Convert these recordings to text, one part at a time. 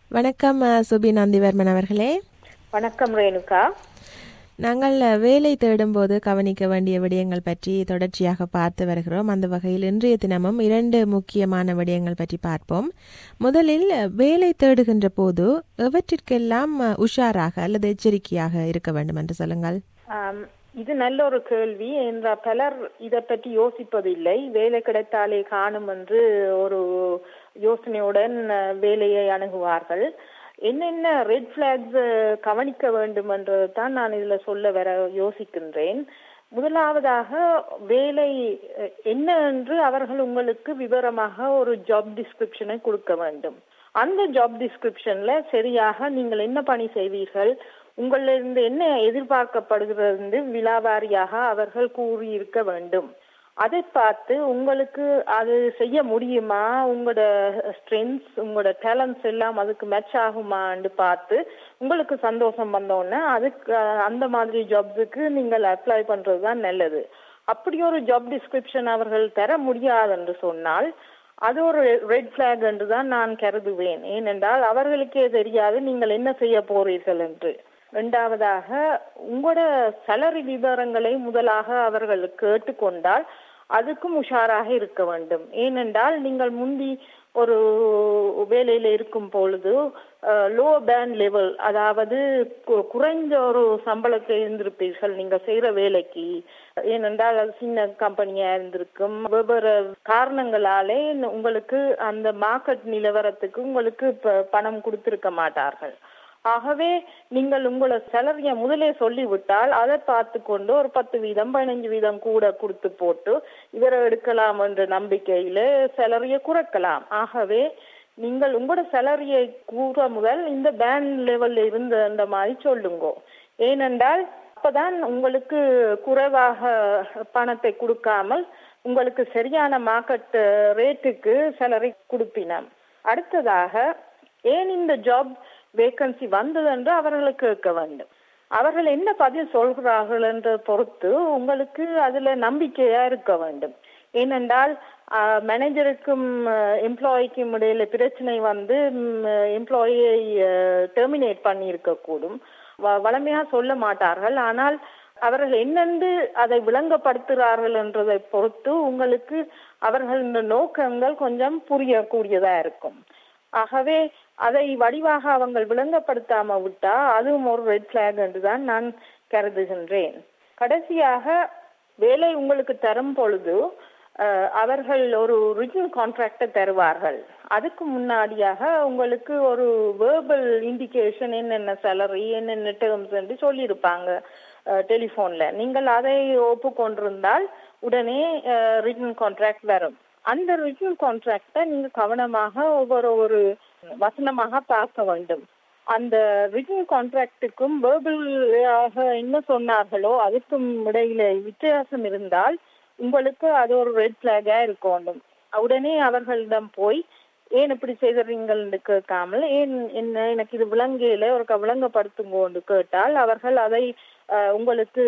வணக்கம் அஹ், சுபி நந்திவர்மன் அவர்களே வணக்கம் ரேணுகா நாங்கள் அஹ், வேலை தேடும்போது கவனிக்க வேண்டிய விடயங்கள் பற்றி தொடர்ச்சியாக பார்த்து வருகிறோம் அந்த வகையில் இன்றைய தினமும் இரண்டு முக்கியமான விடயங்கள் பற்றி பார்ப்போம் முதலில் அஹ், வேலை தேடுகின்ற போது எவற்றிற்கெல்லாம் அஹ், உஷாராக அல்லது எச்சரிக்கையாக இருக்க வேண்டும் என்று சொல்லுங்கள் ஆம், இது நல்ல ஒரு கேள்வி என்ற பலர் இதை பற்றி யோசிப்பதில்லை வேலை கிடைத்தாலே காணும் என்று ஒரு யோசனையுடன் அஹ், வேலையை அணுகுவார்கள் என்னென்ன ரெட் பிளாக்ஸ் கவனிக்க வேண்டும் என்றது தான் நான் இதுல சொல்ல வர யோசிக்கின்றேன் முதலாவதாக வேலை அஹ், என்ன என்று அவர்கள் உங்களுக்கு விவரமாக ஒரு ஜாப் டிஸ்கிரிப்ஷனை கொடுக்க வேண்டும் அந்த ஜாப் டிஸ்கிரிப்ஷன்ல சரியாக நீங்கள் என்ன பணி செய்வீர்கள் உங்களிலிருந்து என்ன எதிர்பார்க்கப்படுகிறது என்று விலாவாரியாக அவர்கள் கூறியிருக்க வேண்டும் அதை பார்த்து உங்களுக்கு அது செய்ய முடியுமா உங்களோட ஸ்ட்ரென்த்ஸ் உங்களோட டேலண்ட்ஸ் எல்லாம் அதுக்கு மேட்ச் ஆகுமான்னு பார்த்து உங்களுக்கு சந்தோஷம் வந்தோடனே அதுக்கு அஹ், அந்த மாதிரி ஜாப்ஸுக்கு நீங்கள் அப்ளை பண்றது தான் நல்லது அப்படி ஒரு ஜாப் டிஸ்கிரிப்ஷன் அவர்கள் தர முடியாது என்று சொன்னால் அது ஒரு ரெட் பிளாக் என்று தான் நான் கருதுவேன் ஏனென்றால் அவர்களுக்கே தெரியாது நீங்கள் என்ன செய்ய போறீர்கள் என்று இரண்டாவதாக உங்களோட சேலரி விவரங்களை முதலாக அவர்கள் கேட்டுக்கொண்டால் அதுக்கும் உஷாராக இருக்க வேண்டும் ஏனென்றால் நீங்கள் முந்தி ஒரு வேலையில இருக்கும் பொழுது லோ பேண்ட் லெவல் அதாவது கு- குறைந்த ஒரு சம்பளத்தை இருந்திருப்பீர்கள் நீங்க செய்யற வேலைக்கு ஏனென்றால் அது சின்ன கம்பெனியா இருந்திருக்கும் வெவ்வேறு காரணங்களாலே உங்களுக்கு அந்த மார்க்கெட் நிலவரத்துக்கு உங்களுக்கு ப- பணம் கொடுத்திருக்க மாட்டார்கள் ஆகவே நீங்கள் உங்களோட சேலரிய முதலே சொல்லிவிட்டால் அதை பார்த்து கொண்டு ஒரு பத்து வீதம் பதினஞ்சு வீதம் கூட கொடுத்து போட்டு இவரை எடுக்கலாம் என்ற நம்பிக்கையில சேலரிய குறைக்கலாம் ஆகவே நீங்கள் உங்களோட சேலரியை கூற முதல் இந்த பேண்ட் லெவல்ல இருந்து அந்த மாதிரி சொல்லுங்க ஏனென்றால் அப்பதான் உங்களுக்கு குறைவாக பணத்தை கொடுக்காமல் உங்களுக்கு சரியான மார்க்கெட் ரேட்டுக்கு சேலரி கொடுப்பினம் அடுத்ததாக ஏன் இந்த ஜாப் வேகன்சி வந்தது என்று அவர்களை கேட்க வேண்டும் அவர்கள் என்ன பதில் சொல்கிறார்கள் என்ற பொறுத்து உங்களுக்கு அதுல நம்பிக்கையா இருக்க வேண்டும் ஏனென்றால் மேனேஜருக்கும் எம்ப்ளாயிக்கும் இடையில பிரச்சனை வந்து எம்ப்ளாயியை டெர்மினேட் பண்ணி இருக்கக்கூடும் வ- வளமையா சொல்ல மாட்டார்கள் ஆனால் அவர்கள் என்னென்று அதை விளங்கப்படுத்துகிறார்கள் என்றதை பொறுத்து உங்களுக்கு அவர்களின் நோக்கங்கள் கொஞ்சம் புரியக்கூடியதா இருக்கும் ஆகவே அதை வடிவாக அவங்க விளங்கப்படுத்தாம விட்டா அதுவும் ஒரு ரெட் பிளாக் என்று தான் நான் கருதுகின்றேன் கடைசியாக வேலை உங்களுக்கு தரும் பொழுது அஹ், அவர்கள் ஒரு ரிஜினல் கான்ட்ராக்டை தருவார்கள் அதுக்கு முன்னாடியாக உங்களுக்கு ஒரு வேர்பல் இண்டிகேஷன் என்னென்ன சேலரி என்னென்ன டேர்ம்ஸ் என்று சொல்லியிருப்பாங்க டெலிஃபோன்ல நீங்கள் அதை ஒப்புக்கொண்டிருந்தால் உடனே ரிட்டன் கான்ட்ராக்ட் வரும் அந்த ரிட்டன் கான்ட்ராக்டை நீங்க கவனமாக ஒவ்வொரு ஒரு வசனமாக பார்க்க வேண்டும் அந்த ரிட்டன் கான்ட்ராக்டுக்கும் வேர்பலாக என்ன சொன்னார்களோ அதுக்கும் இடையில வித்தியாசம் இருந்தால் உங்களுக்கு அது ஒரு ரெட் பிளாகா இருக்க வேண்டும் உடனே அவர்களிடம் போய் ஏன் இப்படி செய்தீங்கன்னு கேட்காமல் ஏன் என்ன எனக்கு இது விளங்கையில ஒரு க- விளங்கப்படுத்துங்கோன்னு கேட்டால் அவர்கள் அதை அஹ், உங்களுக்கு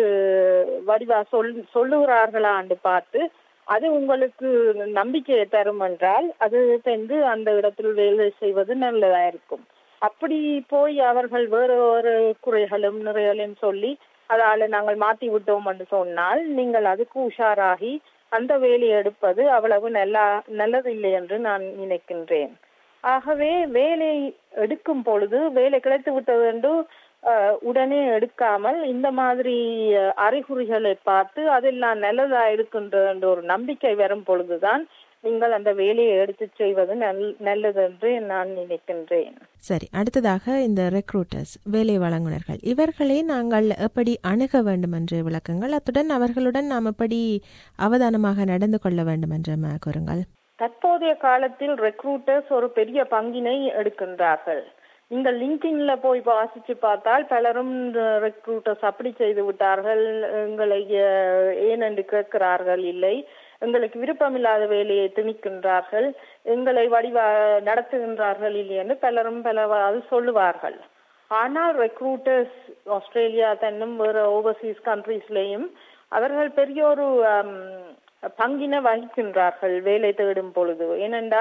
வடிவா சொல் சொல்லுகிறார்களான்னு பார்த்து அது உங்களுக்கு நம்பிக்கையை தரும் என்றால் அது சென்று அந்த இடத்தில் வேலை செய்வது நல்லதா இருக்கும் அப்படி போய் அவர்கள் வேறு ஒரு குறைகளும் நிறைகளும் சொல்லி அதால நாங்கள் மாத்தி விட்டோம் என்று சொன்னால் நீங்கள் அதுக்கு உஷாராகி அந்த வேலையை எடுப்பது அவ்வளவு நல்லா நல்லதில்லை என்று நான் நினைக்கின்றேன் ஆகவே வேலை எடுக்கும் பொழுது வேலை கிடைத்து விட்டது என்று அஹ், உடனே எடுக்காமல் இந்த மாதிரி அஹ், அறிகுறிகளை பார்த்து அதெல்லாம் நல்லதா இருக்கின்ற என்ற ஒரு நம்பிக்கை வரும் பொழுதுதான் நீங்கள் அந்த வேலையை எடுத்து செய்வது நல்- நல்லது என்று நான் நினைக்கின்றேன் சரி அடுத்ததாக இந்த ரெக்ரூட்டர்ஸ் வேலை வழங்குனர்கள் இவர்களை நாங்கள் எப்படி அணுக வேண்டும் என்ற விளக்கங்கள் அத்துடன் அவர்களுடன் நாம் எப்படி அவதானமாக நடந்து கொள்ள வேண்டும் என்று ம- கூறுங்கள் தற்போதைய காலத்தில் ரெக்ரூட்டர்ஸ் ஒரு பெரிய பங்கினை எடுக்கின்றார்கள் நீங்கள் லிங்கின்ல போய் வாசிச்சு பார்த்தால் பலரும் ரெக்ரூட்டர்ஸ் அப்படி செய்து விட்டார்கள் எங்களை அஹ், ஏனென்று கேட்கிறார்கள் இல்லை எங்களுக்கு விருப்பமில்லாத வேலையை திணிக்கின்றார்கள் எங்களை வடிவா நடத்துகின்றார்கள் இல்லை என்று பலரும் பலவாறு சொல்லுவார்கள் ஆனால் ரெக்ரூட்டர்ஸ் ஆஸ்திரேலியா தன்னும் வேறு ஓவர்சீஸ் கண்ட்ரீஸ்லேயும் அவர்கள் பெரிய ஒரு ஆம், பங்கினை வகிக்கின்றார்கள் வேலை தேடும் பொழுது ஏனென்றால்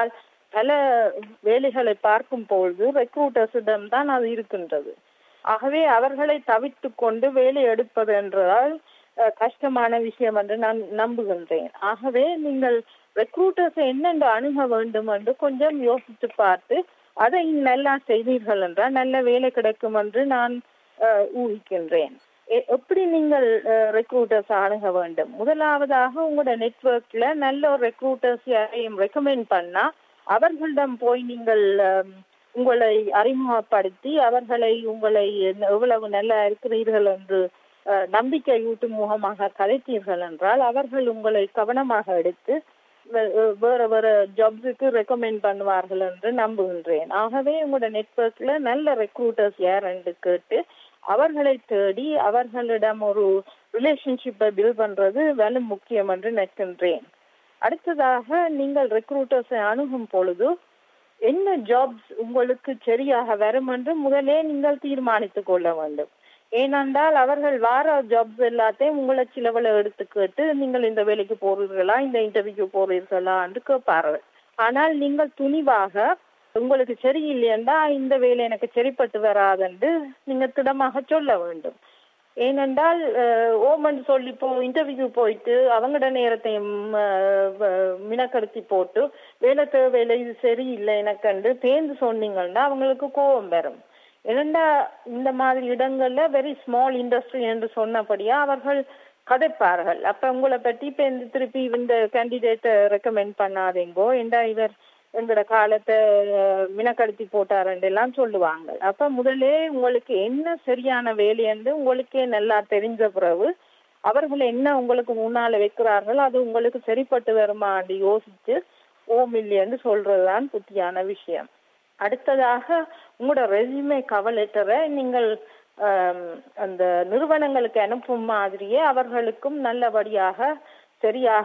பல வேலைகளை பார்க்கும் பொழுது ரெக்ரூட்டர்ஸிடம் தான் அது இருக்கின்றது ஆகவே அவர்களை தவிர்த்து கொண்டு வேலை எடுப்பது என்றால் அஹ், கஷ்டமான விஷயம் என்று நான் நம்புகின்றேன் ஆகவே நீங்கள் ரெக்ரூட்டர்ஸ் என்னென்று அணுக வேண்டும் என்று கொஞ்சம் யோசித்து பார்த்து அதை நல்லா செய்தீர்கள் என்றால் நல்ல வேலை கிடைக்கும் என்று நான் அஹ், ஊகிக்கின்றேன் எ- எப்படி நீங்கள் ரெக்ரூட்டர்ஸ் அணுக வேண்டும் முதலாவதாக உங்களோட நெட்வொர்க்ல நல்ல ஒரு ரெக்ரூட்டர்ஸ் யாரையும் ரெக்கமெண்ட் பண்ணா அவர்களிடம் போய் நீங்கள் அம், உங்களை அறிமுகப்படுத்தி அவர்களை உங்களை என்ன- எவ்வளவு நல்லா இருக்கிறீர்கள் என்று அஹ், நம்பிக்கையூட்டும் முகமாக கதைத்தீர்கள் என்றால் அவர்கள் உங்களை கவனமாக எடுத்து வே- வேற வேற ஜாப்ஸுக்கு ரெக்கமெண்ட் பண்ணுவார்கள் என்று நம்புகின்றேன் ஆகவே உங்களோட நெட்வொர்க்ல நல்ல ரெக்ரூட்டர்ஸ் யார் என்று கேட்டு அவர்களை தேடி அவர்களிடம் ஒரு ரிலேஷன்ஷிப்பை பில்ட் பண்றது வேலை முக்கியம் என்று நினைக்கின்றேன் அடுத்ததாக நீங்கள் ரெக்ரூட்டர்ஸை அணுகும் பொழுது என்ன ஜாப்ஸ் உங்களுக்கு சரியாக வரும் என்று முதலே நீங்கள் தீர்மானித்துக் கொள்ள வேண்டும் ஏனென்றால் அவர்கள் வார ஜாப்ஸ் எல்லாத்தையும் உங்களை சிலவளை எடுத்து கேட்டு நீங்கள் இந்த வேலைக்கு போறீர்களா இந்த இன்டர்வியூக்கு போறீர்களா என்று கேட்பார்கள் ஆனால் நீங்கள் துணிவாக உங்களுக்கு சரியில்லையண்டா இந்த வேலை எனக்கு சரிப்பட்டு வராதென்று நீங்க திடமாக சொல்ல வேண்டும் ஏனென்றால் அஹ், ஓமன் சொல்லி இப்போ இன்டர்வியூ போயிட்டு அவங்களோட நேரத்தையும் அஹ், வ- மினக்கடுத்தி போட்டு வேலை தேவையில்லை இது சரியில்லை எனக்கண்டு தேர்ந்து சொன்னீங்கன்னா அவங்களுக்கு கோபம் வரும் ஏனெண்டா இந்த மாதிரி இடங்கள்ல வெரி ஸ்மால் இண்டஸ்ட்ரி என்று சொன்னபடியா அவர்கள் கதைப்பார்கள் அப்ப உங்களை பற்றி இப்ப இந்த திருப்பி இந்த கேண்டிடேட்டை ரெக்கமெண்ட் பண்ணாதீங்கோ ஏண்டா இவர் எங்களோட காலத்தை அஹ், மினக்கடுத்தி போட்டாருன்னு எல்லாம் சொல்லுவாங்க அப்ப முதலே உங்களுக்கு என்ன சரியான வேலை என்று உங்களுக்கே நல்லா தெரிஞ்ச பிறகு அவர்கள் என்ன உங்களுக்கு முன்னால வைக்கிறார்கள் அது உங்களுக்கு சரிப்பட்டு வருமான்னு யோசிச்சு ஓம் இல்லையன்னு சொல்றதுதான் புத்தியான விஷயம் அடுத்ததாக உங்களோட ரெஸ்யூமே கவர் லெட்டரை நீங்கள் ஆம், அந்த நிறுவனங்களுக்கு அனுப்பும் மாதிரியே அவர்களுக்கும் நல்லபடியாக சரியாக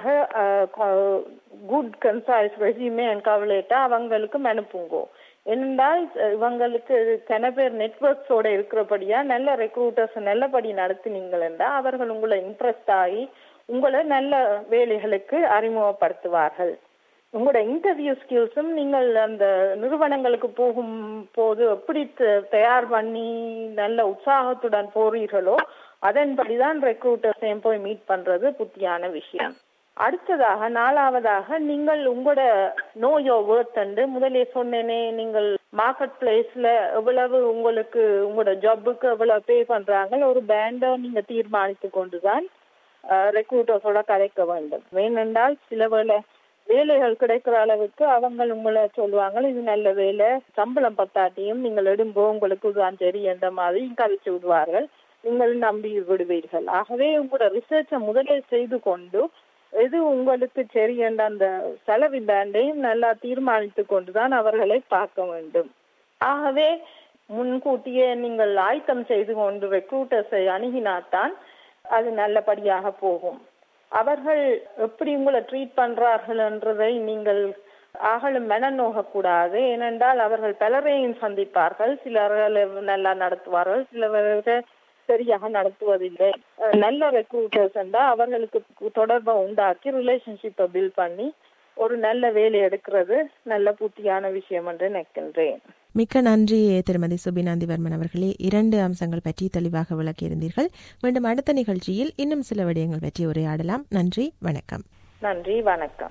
good concise resume and cover letter அவங்களுக்கும் அனுப்புங்கோ ஏனென்றால் அஹ், இவங்களுக்கு கன பேர் நெட்ஒர்க்ஸோட இருக்கிறபடியா நல்ல ரெக்ரூட்டர்ஸ் நல்லபடி நடத்தினீங்கள் என்றால் அவர்கள் உங்களை இம்ப்ரெஸ்ட் ஆகி உங்களை நல்ல வேலைகளுக்கு அறிமுகப்படுத்துவார்கள் உங்களோட இன்டர்வியூ ஸ்கில்ஸும் நீங்கள் அந்த நிறுவனங்களுக்கு போகும் போது எப்படி த- தயார் பண்ணி நல்ல உற்சாகத்துடன் போறீர்களோ அதன்படிதான் ரெக்ரூட்டர்ஸையும் போய் மீட் பண்றது புத்தியான விஷயம் அடுத்ததாக நாலாவதாக நீங்கள் உங்களோட நோ யோ வேர்த் அண்டு முதலே சொன்னேனே நீங்கள் மார்க்கெட் பிளேஸ்ல எவ்வளவு உங்களுக்கு உங்களோட ஜாப்புக்கு எவ்வளவு பே பண்றாங்க ஒரு பேண்டை நீங்க தீர்மானித்து கொண்டுதான் ரெக்ரூட்டர்ஸோட கதைக்க வேண்டும் ஏனென்றால் சில வேளை வேலைகள் கிடைக்கிற அளவுக்கு அவங்க உங்களை சொல்லுவாங்க இது நல்ல வேலை சம்பளம் பத்தாட்டியும் நீங்கள் எடும்போ உங்களுக்கு இதுதான் சரி என்ற மாதிரி கதைச்சு விடுவார்கள் நீங்கள் நம்பி விடுவீர்கள் ஆகவே உங்களோட ரிசர்ச்சை முதலே செய்து கொண்டு எது உங்களுக்கு சரி என்ற அந்த செலவு பேண்டையும் நல்லா தீர்மானித்து கொண்டுதான் அவர்களை பார்க்க வேண்டும் ஆகவே முன்கூட்டியே நீங்கள் ஆயத்தம் செய்து கொண்டு ரெக்ரூட்டர்ஸை அணுகினாத்தான் அது நல்லபடியாக போகும் அவர்கள் எப்படி உங்களை ட்ரீட் பண்றார்கள் என்றதை நீங்கள் ஆகலும் மெனநோக கூடாது ஏனென்றால் அவர்கள் பலரையும் சந்திப்பார்கள் சிலர்கள் நல்லா நடத்துவார்கள் சிலவர்கள் சரியாக நடத்துவதில்லை அஹ் நல்ல ரெக்ரூட்டர்ஸ் என்றால் அவர்களுக்கு தொடர்பை உண்டாக்கி ரிலேஷன்ஷிப்பை பில்ட் பண்ணி ஒரு நல்ல வேலை எடுக்கிறது நல்ல புத்தியான விஷயம் என்று நினைக்கின்றேன் மிக்க நன்றி திருமதி சுபினாந்திவர்மன் அவர்களே இரண்டு அம்சங்கள் பற்றி தெளிவாக விளக்கியிருந்தீர்கள் மீண்டும் அடுத்த நிகழ்ச்சியில் இன்னும் சில விடயங்கள் பற்றி உரையாடலாம் நன்றி வணக்கம் நன்றி வணக்கம்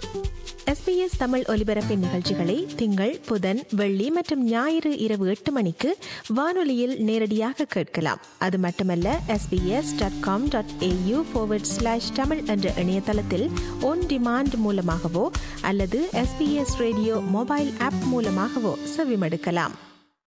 எஸ்பிஎஸ் தமிழ் ஒலிபரப்பின் நிகழ்ச்சிகளை திங்கள் புதன் வெள்ளி மற்றும் ஞாயிறு இரவு எட்டு மணிக்கு வானொலியில் நேரடியாக கேட்கலாம் அது மட்டுமல்ல SBS dot com dot AU slash Tamil என்ற இணையதளத்தில் ஒன் டிமாண்ட் மூலமாகவோ அல்லது எஸ்பிஎஸ் ரேடியோ மொபைல் ஆப் மூலமாகவோ செவிமடுக்கலாம்